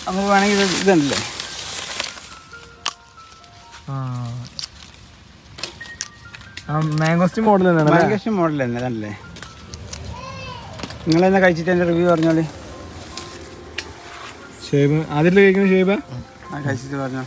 നമുക്ക് വേണമെങ്കിൽ ഇത് ഇതുണ്ടല്ലേ മാംഗോസ്റ്റി മോഡൽ തന്നെയാണ് മാങ്കേഷ് മോഡൽ തന്നെ ഇതല്ലേ നിങ്ങൾ തന്നെ കഴിച്ചിട്ട് എൻ്റെ റിവ്യൂ പറഞ്ഞോളി ഷേബ് ആദ്യത്തിൽ കഴിക്കുന്ന ഷേബ് ആ കഴിച്ചിട്ട് പറഞ്ഞോ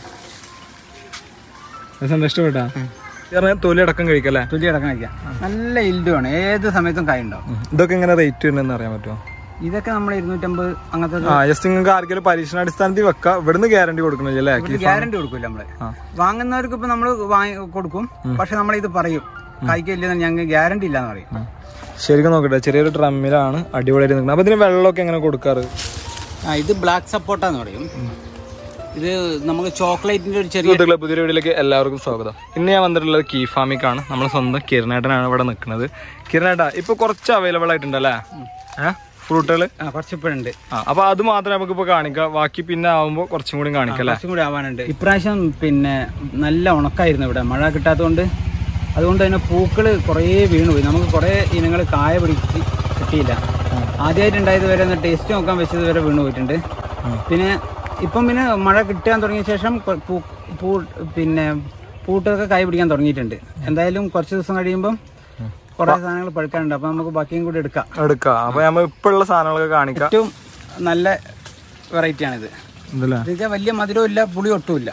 രസം ഇഷ്ടപ്പെട്ടാ തൊലി അടക്കം കഴിക്കല്ലേ തുലി അടക്കം കഴിക്കാം നല്ല ഇൽഡുമാണ് ഏത് സമയത്തും കായ ഉണ്ടാവും ഇതൊക്കെ എങ്ങനെ റേറ്റ് വരുന്നതെന്ന് അറിയാൻ പറ്റുമോ ഇതൊക്കെ നമ്മൾ ഇരുന്നൂറ്റമ്പത് അങ്ങനത്തെ ആ ജസ്റ്റ് നിങ്ങൾക്ക് ആർക്കെങ്കിലും പരീക്ഷണാടിസ്ഥാനത്തിൽ വെക്കാം ഇവിടുന്ന് ഗ്യാരണ്ടി കൊടുക്കണില്ലേ ഗ്യാരണ്ടി കൊടുക്കില്ല നമ്മള് വാങ്ങുന്നവർക്ക് ഇപ്പൊ നമ്മൾ കൊടുക്കും പക്ഷെ നമ്മൾ ഇത് പറയും കായ്ക്കില്ലെന്ന് ഞങ്ങൾക്ക് ഗ്യാരണ്ടി ഇല്ലാന്ന് പറയും ശരിക്കും നോക്കട്ടെ ചെറിയൊരു ഡ്രമ്മിലാണ് അടിപൊളിയായിട്ട് നിൽക്കുന്നത് അപ്പൊ ഇതിന് വെള്ളമൊക്കെ എങ്ങനെ കൊടുക്കാറ് ആ ഇത് ബ്ലാക്ക് സപ്പോർട്ടാന്ന് പറയും ഇത് നമുക്ക് ചോക്ലേറ്റിന്റെ ഒരു ചെറിയ സുഹൃത്തുക്കളെ പുതിയ വീഡിയോയിലേക്ക് എല്ലാവർക്കും സ്വാഗതം ഇന്ന് ഞാൻ വന്നിട്ടുള്ളത് കീ ഫാമിക്കാണ് നമ്മുടെ സ്വന്തം കിരണേട്ടനാണ് ഇവിടെ നിൽക്കുന്നത് കിരണേട്ടാ ഇപ്പൊ കുറച്ച് അവൈലബിൾ ആയിട്ടുണ്ടല്ലേ ഏഹ് ഫ്രൂട്ടുകൾ ആ കുറച്ചിപ്പോഴുണ്ട് ആ അപ്പൊ അത് മാത്രമേ നമുക്ക് ഇപ്പൊ കാണിക്കാം ബാക്കി പിന്നെ ആവുമ്പോ കുറച്ചും കൂടി കാണിക്കാം അല്ലേ കുറച്ചും കൂടി ആവാനുണ്ട് ഇപ്രാവശ്യം പിന്നെ നല്ല ഉണക്കായിരുന്നു ഇവിടെ മഴ കിട്ടാത്തതുകൊണ്ട് അതുകൊണ്ട് തന്നെ പൂക്കൾ കുറേ വീണുപോയി നമുക്ക് കുറേ ഇനങ്ങൾ കായ പിടിച്ച് കിട്ടിയില്ല ആദ്യമായിട്ട് ഉണ്ടായത് വരെ ഒന്ന് ടേസ്റ്റ് നോക്കാൻ വെച്ചത് വരെ വീണു പോയിട്ടുണ്ട് പിന്നെ ഇപ്പം പിന്നെ മഴ കിട്ടാൻ തുടങ്ങിയ ശേഷം കൊ- പൂ പൂ പിന്നെ പൂട്ടൊക്കെ കായ പിടിക്കാൻ തുടങ്ങിയിട്ടുണ്ട് എന്തായാലും കുറച്ച് ദിവസം കഴിയുമ്പം കുറേ സാധനങ്ങൾ പഴുക്കാനുണ്ട് അപ്പം നമുക്ക് ബാക്കിയും കൂടി എടുക്കാം എടുക്കാം അപ്പൊ നമ്മൾ ഇപ്പൊ ഉള്ള സാധനങ്ങളൊക്കെ കാണിക്കാം ഏറ്റവും നല്ല വെറൈറ്റിയാണിത് ഇതല്ലേ ഇത് വെച്ചാൽ വലിയ മധുരവും ഇല്ല പുളി ഒട്ടുമില്ല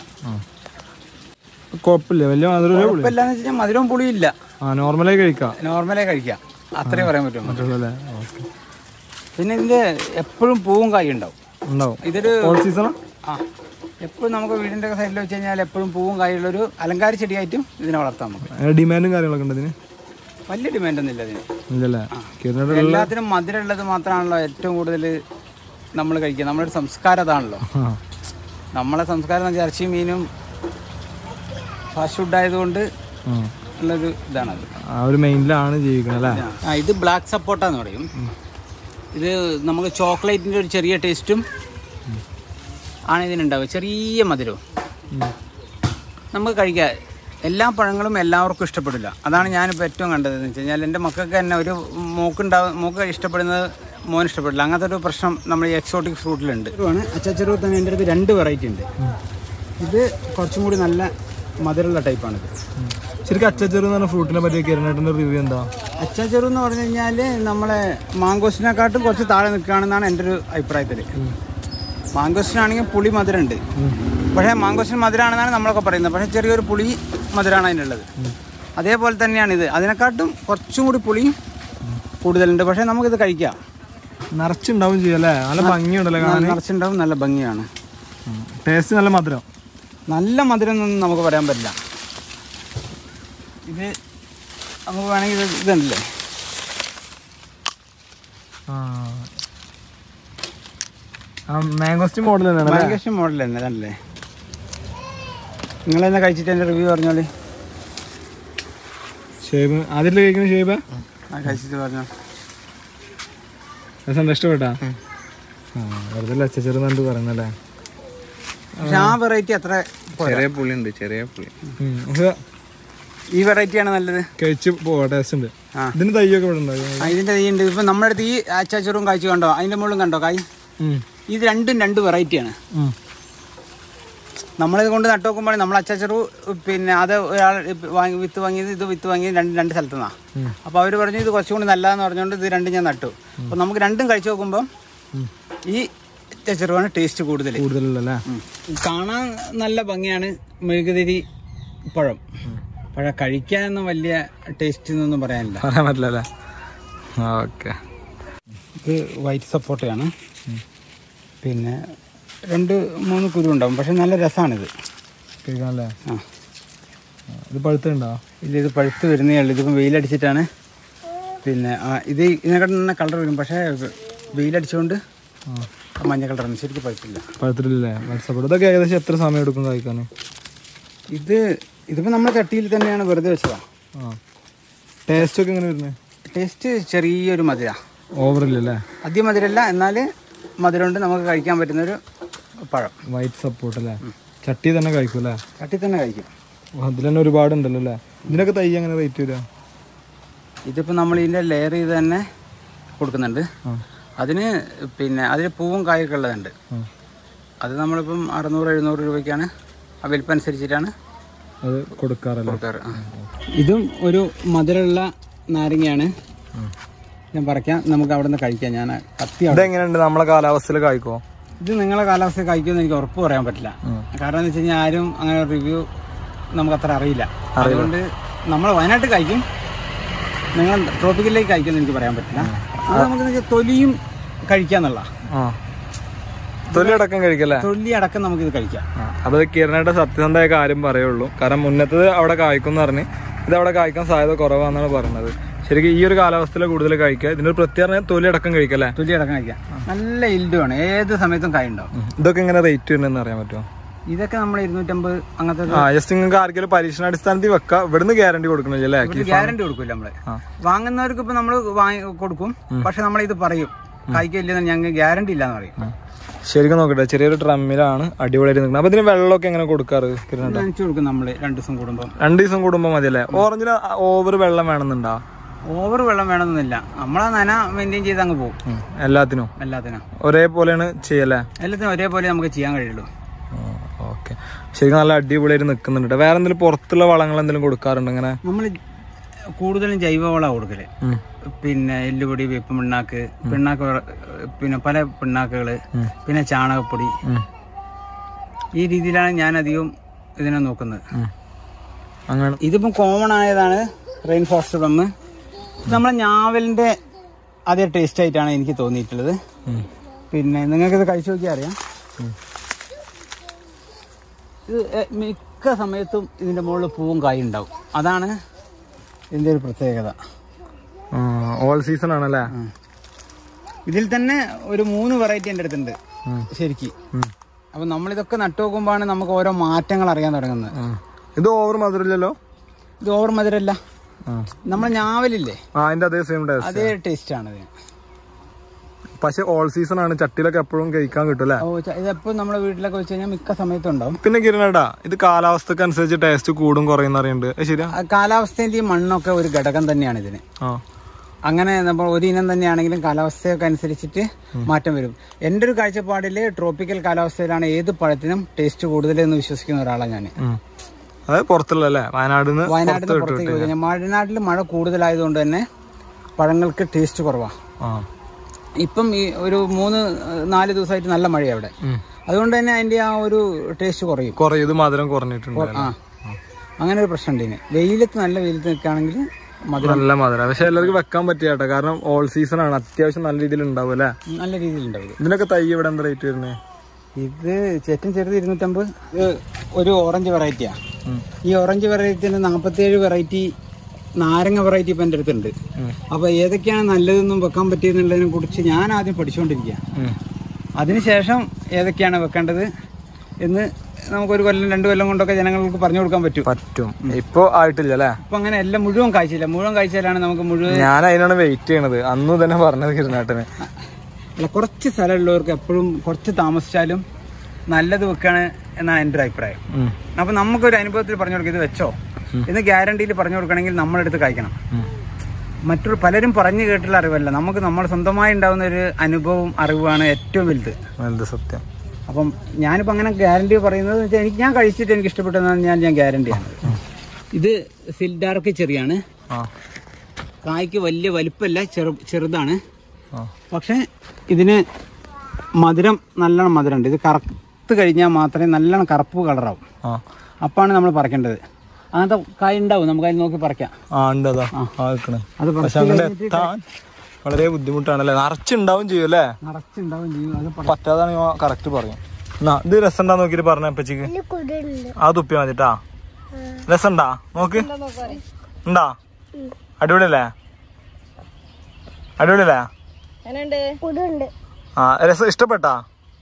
കുഴപ്പമില്ല വലിയ മധുരം കുഴപ്പമില്ലാന്ന് വെച്ച് കഴിഞ്ഞാൽ മധുരവും പുളിയും ഇല്ല ആ നോർമലായി കഴിക്കാം നോർമലേ കഴിക്കാം അത്രേ പറയാൻ പറ്റും പറ്റുള്ളൂ ഓക്കെ പിന്നെ ഇതിന്റെ എപ്പോഴും പൂവും കായും ഉണ്ടാവും ഉണ്ടാവും ഇതൊരു ഓൾ സീസണാ ആ എപ്പോഴും നമുക്ക് വീടിന്റെ സൈഡിൽ വെച്ച് കഴിഞ്ഞാൽ എപ്പോഴും പൂവും കായുള്ളൊരു അലങ്കാര ചെടിയായിട്ടും ഇതിനെ വളർത്താം നമുക്ക് ഡിമാൻഡും കാര്യങ്ങളൊക്കെ ഉണ്ട് ഇതിന് വലിയ ഡിമാൻഡ് ഒന്നും ഇല്ല ഇതിന് ഇല്ലല്ലേ കിരണേട്ട എല്ലാത്തിനും മധുരമുള്ളത് മാത്രമാണല്ലോ ഏറ്റവും കൂടുതൽ നമ്മൾ കഴിക്കുക നമ്മുടെ ഒരു സംസ്കാരം അതാണല്ലോ ആ നമ്മളെ സംസ്കാരം എന്ന് വെച്ചാൽ ഇറച്ചിയും മീനും ഫാസ്റ്റ് ഫുഡ് ആയതുകൊണ്ട് ആ. ഉള്ളൊരു ഇതാണത് ആ ഒരു മെയിനിലാണ് ജീവിക്കുന്നത് അല്ലേ ആ ഇത് ബ്ലാക്ക് സപ്പോർട്ടാന്ന് പറയും ഇത് നമുക്ക് ചോക്ലേറ്റിൻ്റെ ഒരു ചെറിയ ടേസ്റ്റും ആണ് ഇതിനുണ്ടാവുക ചെറിയ മധുരവും നമുക്ക് കഴിക്കാം എല്ലാ പഴങ്ങളും എല്ലാവർക്കും ഇഷ്ടപ്പെടില്ല അതാണ് ഞാനിപ്പോൾ ഏറ്റവും കണ്ടത് എന്ന് വെച്ച് കഴിഞ്ഞാൽ എൻ്റെ മക്കൾക്ക് തന്നെ ഒരു മോക്കുണ്ടാവും മോക്ക് ഇഷ്ടപ്പെടുന്നത് മോൻ ഇഷ്ടപ്പെടില്ല അങ്ങനത്തെ ഒരു പ്രശ്നം നമ്മൾ ഈ എക്സോട്ടിക് ഫ്രൂട്ടിലുണ്ട് ആണ് അച്ചാച്ചെറു തന്നെ എൻ്റെ അടുത്ത് രണ്ട് വെറൈറ്റി ഉണ്ട് ഇത് കുറച്ചും കൂടി നല്ല മധുരമുള്ള ടൈപ്പാണിത് ശരിക്കും അച്ചച്ചെറു എന്ന് പറഞ്ഞ ഫ്രൂട്ടിനെ പറ്റിയ കിരണേട്ടൻ്റെ റിവ്യൂ എന്താ അച്ചാച്ചെറു എന്ന് പറഞ്ഞു കഴിഞ്ഞാൽ നമ്മളെ മാങ്കോസിനെക്കാട്ടും കുറച്ച് താഴെ നിൽക്കുകയാണെന്നാണ് എൻ്റെ ഒരു അഭിപ്രായത്തിൽ മാങ്കോസിനാണെങ്കിൽ പുളി മധുരമുണ്ട് പക്ഷേ മാങ്കോസിന് മധുരമാണെന്നാണ് നമ്മളൊക്കെ പറയുന്നത് പക്ഷേ ചെറിയൊരു പുളി മധുരമാണ് അതിനുള്ളത് അതേപോലെ തന്നെയാണ് ഇത് അതിനെക്കാട്ടും കുറച്ചും കൂടി പുളി കൂടുതലുണ്ട് പക്ഷേ നമുക്കിത് കഴിക്കാം നിറച്ചുണ്ടാവും ചെയ്യും അല്ലേ നല്ല ഭംഗിയുണ്ടല്ലേ കാണാൻ നിറച്ചുണ്ടാവും നല്ല ഭംഗിയാണ് ടേസ്റ്റ് നല്ല മധുരം നല്ല മധുരം എന്നൊന്നും നമുക്ക് പറയാൻ പറ്റില്ല ഇത് നമുക്ക് വേണമെങ്കിൽ ഇത് ഇതുണ്ടല്ലേ ആ മാംഗോസ്റ്റി മോഡൽ തന്നെയാണ് അല്ലേ മാങ്കേഷ് മോഡൽ തന്നെ ഇതല്ലേ നിങ്ങൾ തന്നെ കഴിച്ചിട്ട് എൻ്റെ റിവ്യൂ പറഞ്ഞോളി ഷേബ് ആദ്യത്തിൽ കഴിക്കുന്ന ഷേബ് ആ കഴിച്ചിട്ട് പറഞ്ഞോ രസം ഇഷ്ടപ്പെട്ടാ ആ വെറുതെ അച്ചച്ചെറു കണ്ട് പറയുന്നല്ലേ പക്ഷെ ആ വെറൈറ്റി അത്ര ചെറിയ പുളി ഉണ്ട് ചെറിയ പുളി ഉം. പക്ഷെ ഈ വെറൈറ്റിയാണ് നല്ലത് കഴിച്ച് പോവാ ടേസ്റ്റ് ഉണ്ട് ആ. ഇതിന് തയ്യൊക്കെ ഇവിടെ ഉണ്ടാവും ആ, ഇതിൻ്റെ തീ ഉണ്ട് ഇപ്പം നമ്മുടെ അടുത്ത് ഈ അച്ചാച്ചറും കാഴ്ച കണ്ടോ അതിൻ്റെ മുകളിലും കണ്ടോ കായ് ഉം. ഇത് രണ്ടും രണ്ട് വെറൈറ്റിയാണ് ഉം. നമ്മളിത് കൊണ്ട് നട്ടു നോക്കുമ്പോൾ നമ്മൾ അച്ചാച്ചറു പിന്നെ അത് ഒരാൾ വാങ്ങി വിത്ത് വാങ്ങിയത് ഇത് വിത്ത് വാങ്ങിയത് രണ്ട് രണ്ട് സ്ഥലത്തു നിന്നാണ് ഉം. അപ്പോൾ അവർ പറഞ്ഞു ഇത് കുറച്ചും കൂടി നല്ലതെന്ന് പറഞ്ഞുകൊണ്ട് ഇത് രണ്ടും ഞാൻ നട്ടു അപ്പോൾ നമുക്ക് രണ്ടും കഴിച്ചു നോക്കുമ്പോൾ ഉം. ഈ അച്ചാച്ചറുവാണ് ടേസ്റ്റ് കൂടുതൽ കൂടുതലല്ലേ ഉം. കാണാൻ നല്ല ഭംഗിയാണ് മെഴുകുതിരി പഴം പഴം കഴിക്കാനൊന്നും വലിയ ടേസ്റ്റ് എന്നൊന്നും പറയാനില്ല പറയാൻ പറ്റില്ല അല്ലേ ഓക്കെ ഇത് വൈറ്റ് സപ്പോട്ടയാണ് പിന്നെ രണ്ട് മൂന്ന് കുരു ഉണ്ടാവും പക്ഷെ നല്ല രസമാണിത് കഴിക്കാനല്ലേ ആ ഇത് പഴുത്തുണ്ടോ ഇല്ല ഇത് പഴുത്ത് വരുന്നേ ഉള്ളൂ ഇതിപ്പം വെയിലടിച്ചിട്ടാണ് പിന്നെ ആ, ഇത് ഇതിനെക്കാട്ടും തന്നെ കളർ വരും പക്ഷേ വെയിലടിച്ചുകൊണ്ട് ആ മഞ്ഞ കളറാണ് ശരിക്കും പഴുത്തില്ല പഴുത്തിട്ടില്ലേ വാട്സപ്പ് ഇതൊക്കെ ഏകദേശം എത്ര സമയം എടുക്കും കഴിക്കാൻ ഇത് ഇതിപ്പോൾ നമ്മുടെ ചട്ടിയിൽ തന്നെയാണ് വെറുതെ വെച്ചതാണ് ആ ടേസ്റ്റ് ഒക്കെ എങ്ങനെ വരുന്നത് ടേസ്റ്റ് ചെറിയൊരു മധുര ഓവറില്ലല്ലേ അധികം മധുരമല്ല എന്നാൽ മധുരമുണ്ട് നമുക്ക് കഴിക്കാൻ പറ്റുന്നൊരു പഴം വൈറ്റ് സപ്പോർട്ട് അല്ലേ ചട്ടി തന്നെ കഴിക്കും അല്ലേ ചട്ടി തന്നെ കഴിക്കും അതിൽ തന്നെ ഒരുപാടുണ്ടല്ലോ അല്ലേ ഇതിനൊക്കെ തൈ എങ്ങനെ റേറ്റ് വരിക ഇതിപ്പോൾ നമ്മൾ ഇതിൻ്റെ ലെയർ ചെയ്ത് തന്നെ കൊടുക്കുന്നുണ്ട് ആ അതിന് പിന്നെ അതിൽ പൂവും കായൊക്കെ ഉള്ളതുണ്ട് ആ അത് നമ്മളിപ്പം അറുന്നൂറ് എഴുന്നൂറ് രൂപയ്ക്കാണ് ആ വലിപ്പം അനുസരിച്ചിട്ടാണ് അത് കൊടുക്കാറല്ലേ കൊടുക്കാറ് ആ. ഇതും ഒരു മധുരമുള്ള നാരങ്ങയാണ് ഞാൻ പറയാം നമുക്ക് അവിടെ നിന്ന് കഴിക്കാം ഞാൻ കത്തി അവിടെ ഇതെങ്ങനെയുണ്ട് നമ്മളെ കാലാവസ്ഥയിൽ കായ്ക്കോ ഇത് നിങ്ങളെ കാലാവസ്ഥ കഴിക്കുമെന്ന് എനിക്ക് ഉറപ്പ് പറയാൻ പറ്റില്ല കാരണം എന്ന് വെച്ച് കഴിഞ്ഞാൽ ആരും അങ്ങനെ റിവ്യൂ നമുക്ക് അത്ര അറിയില്ല അതുകൊണ്ട് നമ്മൾ വയനാട്ടിൽ കഴിക്കും നിങ്ങൾ ട്രോപ്പിക്കലിലേക്ക് കഴിക്കുമെന്ന് എനിക്ക് പറയാൻ പറ്റില്ല അത് നമുക്ക് വെച്ചാൽ തൊലിയും കഴിക്കാന്നുള്ള ആ തൊലി അടക്കം കഴിക്കല്ലേ തൊലി അടക്കം നമുക്കിത് കഴിക്കാം ആ, അപ്പൊ ഇത് കിരണയുടെ സത്യസന്ധമായ കാര്യം പറയുള്ളൂ കാരണം മുന്നത്തത് അവിടെ കായ്ക്കും എന്ന് പറഞ്ഞ് ഇത് അവിടെ കായ്ക്കാൻ സാധ്യത കുറവാന്നാണ് പറയുന്നത് ശരിക്കും ഈ ഒരു കാലാവസ്ഥയിൽ കൂടുതൽ കഴിക്കുക ഇതിന്റെ ഒരു പ്രത്യേക തൊലി അടക്കം കഴിക്കല്ലേ തൊലി അടക്കം കഴിക്കാം നല്ല ഇൽഡുമാണ് ഏത് സമയത്തും കായ ഉണ്ടാവും ഉം. ഇതൊക്കെ എങ്ങനെ റേറ്റ് വരുന്നതെന്ന് അറിയാൻ പറ്റുമോ ഇതൊക്കെ നമ്മൾ ഇരുന്നൂറ്റമ്പത് അങ്ങനത്തെ ആ ജസ്റ്റ് നിങ്ങൾക്ക് ആർക്കെങ്കിലും പരീക്ഷണാടിസ്ഥാനത്തിൽ വെക്കാം ഇവിടുന്ന് ഗ്യാരണ്ടി കൊടുക്കണില്ലേ ഗ്യാരണ്ടി കൊടുക്കില്ല നമ്മള് വാങ്ങുന്നവർക്ക് ഇപ്പൊ നമ്മൾ കൊടുക്കും പക്ഷെ നമ്മൾ ഇത് പറയും കായ്ക്കില്ലെന്ന് ഞങ്ങൾക്ക് ഗ്യാരണ്ടി ഇല്ലാന്ന് പറയും ശരിക്കും നോക്കട്ടെ ചെറിയൊരു ഡ്രമ്മിലാണ് അടിപൊളിയായിട്ട് നിൽക്കുന്നത് അപ്പൊ ഇതിന് വെള്ളമൊക്കെ എങ്ങനെ കൊടുക്കാറ് കിരണ നനച്ചു കൊടുക്കും നമ്മള് രണ്ടു ദിവസം കൂടുമ്പോൾ രണ്ട് ദിവസം കൂടുമ്പോ മതിയല്ലേ ഓറഞ്ചിന് ഓവർ വെള്ളം വേണമെന്നുണ്ടോ ഓവർ വെള്ളം വേണമെന്നില്ല നമ്മളാ നന മെയിൻറ്റെയിൻ ചെയ്ത് അങ്ങ് പോകും ഉം. എല്ലാത്തിനും എല്ലാത്തിനും ഒരേപോലെയാണ് ചെയ്യല്ലേ എല്ലാത്തിനും ഒരേപോലെ നമുക്ക് ചെയ്യാൻ കഴിയുള്ളൂ ഓക്കെ ശരിക്കും നല്ല അടിപൊളിയായിട്ട് നിൽക്കുന്നുണ്ട് വേറെ എന്തെങ്കിലും പുറത്തുള്ള വളങ്ങൾ എന്തെങ്കിലും കൊടുക്കാറുണ്ട് ഇങ്ങനെ നമ്മൾ കൂടുതലും ജൈവവള കൊടുക്കല് ഉം. പിന്നെ എല്ലുപൊടി വേപ്പ് പിണ്ണാക്ക് പിണ്ണാക്ക് വറ- പിന്നെ പല പിണ്ണാക്കുകള് പിന്നെ ചാണകപ്പൊടി ഉം. ഈ രീതിയിലാണ് ഞാൻ അധികം ഇതിനെ നോക്കുന്നത് ഉം. അങ്ങനെ ഇതിപ്പം കോമൺ ആയതാണ് റെയിൻ ഫോറസ്റ്റ് പ്ലം നമ്മളെ ഞാവലിന്റെ അതേ ടേസ്റ്റ് ആയിട്ടാണ് എനിക്ക് തോന്നിയിട്ടുള്ളത് ഉം. പിന്നെ നിങ്ങൾക്ക് ഇത് കഴിച്ചു നോക്കിയാൽ അറിയാം ഇത് എ- മിക്ക സമയത്തും ഇതിന്റെ മുകളിൽ പൂവും കായും ഉണ്ടാവും അതാണ് ഇതിന്റെ ഒരു പ്രത്യേകത ഓൾ സീസൺ ആണല്ലേ ഇതിൽ തന്നെ ഒരു മൂന്ന് വെറൈറ്റി എൻ്റെ അടുത്തുണ്ട് ഉം. ശരിക്ക് ഉം. അപ്പൊ നമ്മളിതൊക്കെ നട്ടു നോക്കുമ്പോഴാണ് നമുക്ക് ഓരോ മാറ്റങ്ങൾ അറിയാൻ തുടങ്ങുന്നത് ഉം. ഇത് ഓവർ മധുരമില്ലല്ലോ ഇത് ഓവർ മധുരല്ല ആ നമ്മൾ ഞാവലില്ലേ ആ, അതിന്റെ അതേ സെയിം ടേസ്റ്റ് അതേ ടേസ്റ്റ് ആണ് ഇത് പക്ഷെ ഓൾ സീസൺ ആണ് ചട്ടിയിലൊക്കെ എപ്പോഴും കഴിക്കാൻ കിട്ടും അല്ലേ ഓ ച- ഇതെപ്പോ നമ്മുടെ വീട്ടിലൊക്കെ വെച്ച് കഴിഞ്ഞാൽ മിക്ക സമയത്തും ഉണ്ടാവും പിന്നെ കിരണേട്ടാ ഇത് കാലാവസ്ഥക്ക് അനുസരിച്ച് ടേസ്റ്റ് കൂടും കുറയും അറിയുന്നുണ്ട് അത് ശരിയാ ആ കാലാവസ്ഥയിൽ ഈ മണ്ണൊക്കെ ഒരു ഘടകം തന്നെയാണ് ഇതിന് ആ അങ്ങനെ നമ്മൾ ഒരു ഇനം തന്നെയാണെങ്കിലും കാലാവസ്ഥയൊക്കെ അനുസരിച്ചിട്ട് മാറ്റം വരും എൻ്റെ ഒരു കാഴ്ചപ്പാടിൽ ട്രോപ്പിക്കൽ കാലാവസ്ഥയിലാണ് ഏത് പഴത്തിനും ടേസ്റ്റ് കൂടുതൽ എന്ന് വിശ്വസിക്കുന്ന ഒരാളാണ് ഞാൻ ഉം. അത് പുറത്തുള്ള അല്ലേ വയനാട് നിന്ന് വയനാട്ടിൽ നിന്ന് പുറത്തേക്ക് പോയി കഴിഞ്ഞാൽ വയനാട്ടിൽ മഴ കൂടുതലായതുകൊണ്ട് തന്നെ പഴങ്ങൾക്ക് ടേസ്റ്റ് കുറവാണ് ആ ഇപ്പം ഈ ഒരു മൂന്ന് ഏഹ്, നാല് ദിവസമായിട്ട് നല്ല മഴയാണ് അവിടെ ഉം. അതുകൊണ്ട് തന്നെ അതിന്റെ ആ ഒരു ടേസ്റ്റ് കുറയും കുറേ ഇത് മധുരം കുറഞ്ഞിട്ടുണ്ട് ആ അങ്ങനെ ഒരു പ്രശ്നമുണ്ട് ഇതിന് വെയിലത്ത് നല്ല വെയിലത്ത് നിൽക്കുകയാണെങ്കിൽ മധുരം നല്ല മധുരം പക്ഷെ എല്ലാവർക്കും വെക്കാൻ പറ്റിയ കേട്ടോ കാരണം ഓൾ സീസൺ ആണ് അത്യാവശ്യം നല്ല രീതിയിൽ ഉണ്ടാവും അല്ലേ നല്ല രീതിയിലുണ്ടാവും ഇത് ഇതിനൊക്കെ തൈ ഇവിടെ എന്താ റേറ്റ് വരുന്നത് ഇത് ചേറ്റൻ ചെറുത് ഇരുന്നൂറ്റമ്പത് ഇത് ഒരു ഓറഞ്ച് വെറൈറ്റിയാ ഈ ഓറഞ്ച് വെറൈറ്റിന് നാൽപ്പത്തേഴ് വെറൈറ്റി നാരങ്ങ വെറൈറ്റി ഇപ്പം എൻ്റെ അടുത്തുണ്ട് അപ്പോൾ ഏതൊക്കെയാണ് നല്ലതെന്നും വെക്കാൻ പറ്റിയെന്നുള്ളതിനെ കുറിച്ച് ഞാൻ ആദ്യം പഠിച്ചുകൊണ്ടിരിക്കുക അതിനുശേഷം ഏതൊക്കെയാണ് വെക്കേണ്ടത് എന്ന് നമുക്കൊരു കൊല്ലം രണ്ട് കൊല്ലം കൊണ്ടൊക്കെ ജനങ്ങൾക്ക് പറഞ്ഞു കൊടുക്കാൻ പറ്റും പറ്റും ഇപ്പൊ ആയിട്ടില്ല അല്ലേ അപ്പം അങ്ങനെ എല്ലാം മുഴുവൻ കാഴ്ചയില്ല മുഴുവൻ കാഴ്ചയിലാണ് നമുക്ക് മുഴുവൻ ഞാൻ അതിനാണ് വെയിറ്റ് ചെയ്യണത് അന്ന് തന്നെ പറഞ്ഞത് കിരണേട്ടന് അല്ല കുറച്ച് സ്ഥലമുള്ളവർക്ക് എപ്പോഴും കുറച്ച് താമസിച്ചാലും നല്ലത് വെക്കാണ് എന്നാണ് എൻ്റെ ഒരു അഭിപ്രായം ഉം. അപ്പൊ നമുക്കൊരു അനുഭവത്തിൽ പറഞ്ഞു കൊടുക്കുക ഇത് വെച്ചോ എന്ന് ഗ്യാരണ്ടിയിൽ പറഞ്ഞു കൊടുക്കണമെങ്കിൽ നമ്മളെടുത്ത് കഴിക്കണം ഉം. മറ്റൊരു പലരും പറഞ്ഞു കേട്ടുള്ള അറിവല്ല നമുക്ക് നമ്മൾ സ്വന്തമായി ഉണ്ടാകുന്ന ഒരു അനുഭവം അറിവാണ് ഏറ്റവും വലുത് എന്ത് സത്യം അപ്പം ഞാനിപ്പോൾ അങ്ങനെ ഗ്യാരണ്ടി പറയുന്നത് വെച്ചാൽ എനിക്ക് ഞാൻ കഴിച്ചിട്ട് എനിക്ക് ഇഷ്ടപ്പെട്ടതാണ് ഞാൻ ഞാൻ ഗ്യാരണ്ടിയാണ് ഇത് സിൽഡാർക്ക് ചെറിയാണ് ആ കായ്ക്ക് വലിയ വലിപ്പമല്ല ചെറു ചെറുതാണ് ആ പക്ഷേ ഇതിന് മധുരം നല്ലോണം മധുരമുണ്ട് ഇത് കറുത്ത് കഴിഞ്ഞാൽ മാത്രമേ നല്ലോണം കറുപ്പ് കളറാവും ആ അപ്പാണ് നമ്മൾ പറിക്കേണ്ടത് അങ്ങനത്തെ കായ ഉണ്ടാവും നമുക്ക് അതിൽ നോക്കി പറിക്കാം ആ ഉണ്ട് അതാ ആ നിക്കണ് അത് പക്ഷെ അങ്ങോട്ട് എത്താൻ വളരെ ബുദ്ധിമുട്ടാണല്ലേ നിറച്ചുണ്ടാവും ചെയ്യും അല്ലേ നിറച്ചുണ്ടാവും ചെയ്യും അത് പറി- പറ്റാതാണ് കറക്റ്റ് പറയും എന്നാ ഇത് രസമുണ്ടാ നോക്കിട്ട് പറഞ്ഞ അപ്പച്ചിക്ക് ആ തുപ്പി മതിട്ടാ രസമുണ്ടാ നോക്ക് ഉണ്ടാ അടിപൊളിയല്ലേ അടിപൊളിയല്ലേ ആ രസം ഇഷ്ടപ്പെട്ടാ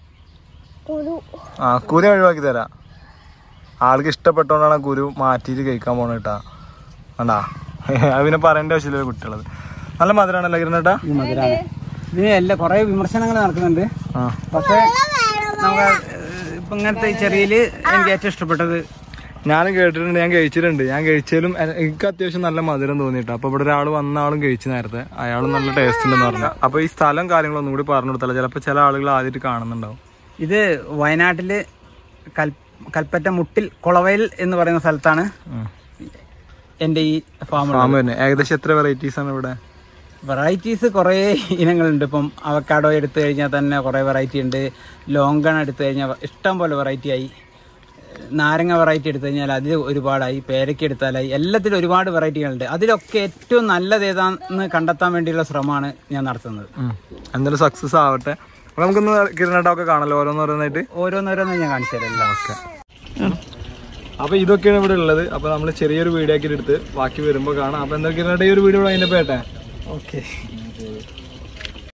ആ കുരു ഞാൻ ഒഴിവാക്കി തരാം ആൾക്ക് ഇഷ്ടപ്പെട്ടോണ്ടാണ് ആ കുരു മാറ്റിയിട്ട് കഴിക്കാൻ പോണ കേട്ടാ വേണ്ടാ അത് പിന്നെ പറയേണ്ട ആവശ്യമില്ല കുട്ടികളത് നല്ല മധുരമാണല്ലോ കിരണേട്ടാ ഈ മധുരാണ് ഇതിന് എല്ലാ കുറേ വിമർശനങ്ങൾ നടക്കുന്നുണ്ട് ആ പക്ഷേ നമുക്ക് ഇപ്പം ഇങ്ങനത്തെ ഈ ചെറിയല് എനിക്ക് ഏറ്റവും ഇഷ്ടപ്പെട്ടത് ഞാനും കേട്ടിട്ടുണ്ട് ഞാൻ കഴിച്ചിട്ടുണ്ട് ഞാൻ കഴിച്ചാലും എ- എനിക്ക് അത്യാവശ്യം നല്ല മധുരം തോന്നിയിട്ട് അപ്പൊ ഇവിടെ ഒരാൾ വന്ന ആളും കഴിച്ചു നേരത്തെ അയാളും നല്ല ടേസ്റ്റ് ഉണ്ടെന്ന് പറഞ്ഞു അപ്പൊ ഈ സ്ഥലം കാര്യങ്ങളൊന്നും കൂടി പറഞ്ഞു കൊടുത്താൽ ചിലപ്പോൾ ചില ആളുകൾ ആദ്യമായിട്ട് കാണുന്നുണ്ടാവും ഇത് വയനാട്ടില് കൽ കൽപ്പറ്റ മുട്ടിൽ കുളവയൽ എന്ന് പറയുന്ന സ്ഥലത്താണ് എൻ്റെ ഈ ഫാം ഫാം തന്നെ ഏകദേശം എത്ര വെറൈറ്റീസ് ആണ് ഇവിടെ വെറൈറ്റീസ് കുറേ ഇനങ്ങളുണ്ട് ഇപ്പം അവക്കാഡോ എടുത്തു കഴിഞ്ഞാൽ തന്നെ കുറേ വെറൈറ്റി ഉണ്ട് ലോങ്കൺ എടുത്തു കഴിഞ്ഞാൽ ഇഷ്ടം പോലെ വെറൈറ്റി ആയി നാരങ്ങ വെറൈറ്റി എടുത്തു കഴിഞ്ഞാൽ അതിൽ ഒരുപാടായി പേരയ്ക്ക് എടുത്താലായി എല്ലാത്തിലും ഒരുപാട് വെറൈറ്റികളുണ്ട് അതിലൊക്കെ ഏറ്റവും നല്ലത് ഏതാണെന്ന് കണ്ടെത്താൻ വേണ്ടിയുള്ള ശ്രമമാണ് ഞാൻ നടത്തുന്നത് ഉം. എന്തായാലും സക്സസ് ആവട്ടെ അപ്പൊ നമുക്കൊന്ന് കിരണട്ടൊക്കെ കാണല്ലോ ഓരോന്നോരോന്നായിട്ട് ഓരോന്നോരോന്നും ഞാൻ കാണിച്ചു തരാം ഓക്കെ അപ്പൊ ഇതൊക്കെയാണ് ഇവിടെ ഉള്ളത് അപ്പൊ നമ്മൾ ചെറിയൊരു വീഡിയോ ആക്കി എടുത്ത് ബാക്കി വരുമ്പോ കാണാം അപ്പൊ എന്താ കിരണട്ട ഈ ഒരു വീഡിയോ അതിന്റെ പേട്ടെ ഓക്കെ